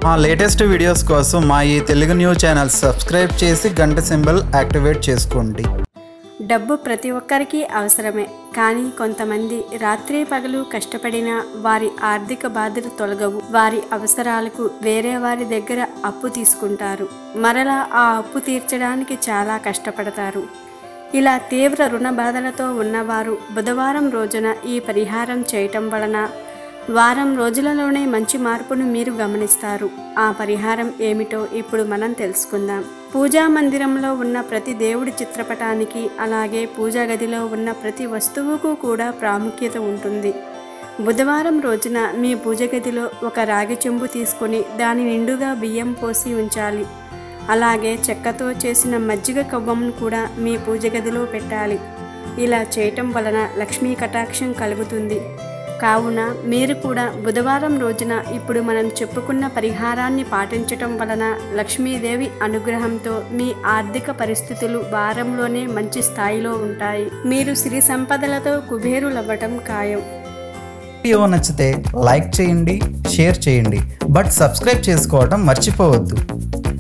మా latest videos కోసం మా ఈ తెలుగు న్యూస్ ఛానల్ సబ్స్క్రైబ్ చేసి గంట సింబల్ యాక్టివేట్ చేసుకోండి డబ్బు ప్రతి ఒక్కరికి అవసరమే కానీ కొంతమంది రాత్రి పగలు కష్టపడినా వారి ఆర్థిక బాధలు తొలగవు వారి అవసరాలకు వేరే వారి దగ్గర అప్పు తీసుకుంటారు మరలా ఆ అప్పు తీర్చడానికి చాలా కష్టపడతారు ఇలా తీవ్ర రుణ బాధలతో ఉన్నవారు బుధవారం రోజున ఈ పరిహారం చేయటం వలన వారం రోజులలోనే మంచి మార్పును మీరు గమనిస్తారు ఆ పరిహారం ఏమిటో ఇప్పుడు మనం తెలుసుకుందాం పూజా మందిరంలో ఉన్న ప్రతి దేవుడి చిత్రపటానికి అలాగే పూజా గదిలో ఉన్న ప్రతి వస్తువుకు కూడా ప్రాముఖ్యత ఉంటుంది బుధవారం రోజున మీ పూజ గదిలో ఒక రాగి చెంబు తీసుకొని దాని నిండుగా బియ్యం పోసి ఉంచాలి అలాగే చెక్కతో చేసిన మజ్జిగ కవ్వమును కూడా మీ పూజ గదిలో పెట్టాలి ఇలా చేయటం వలన లక్ష్మీ కటాక్షం కలుగుతుంది కావున మీరు కూడా బుధవారం రోజున ఇప్పుడు మనం చెప్పుకున్న పరిహారాన్ని పాటించటం వలన లక్ష్మీదేవి అనుగ్రహంతో మీ ఆర్థిక పరిస్థితులు వారంలోనే మంచి స్థాయిలో ఉంటాయి మీరు సిరి సంపదలతో కుబేరులవ్వటం ఖాయం వీడియో నచ్చితే లైక్ చేయండి షేర్ చేయండి బట్ సబ్స్క్రైబ్ చేసుకోవడం మర్చిపోవద్దు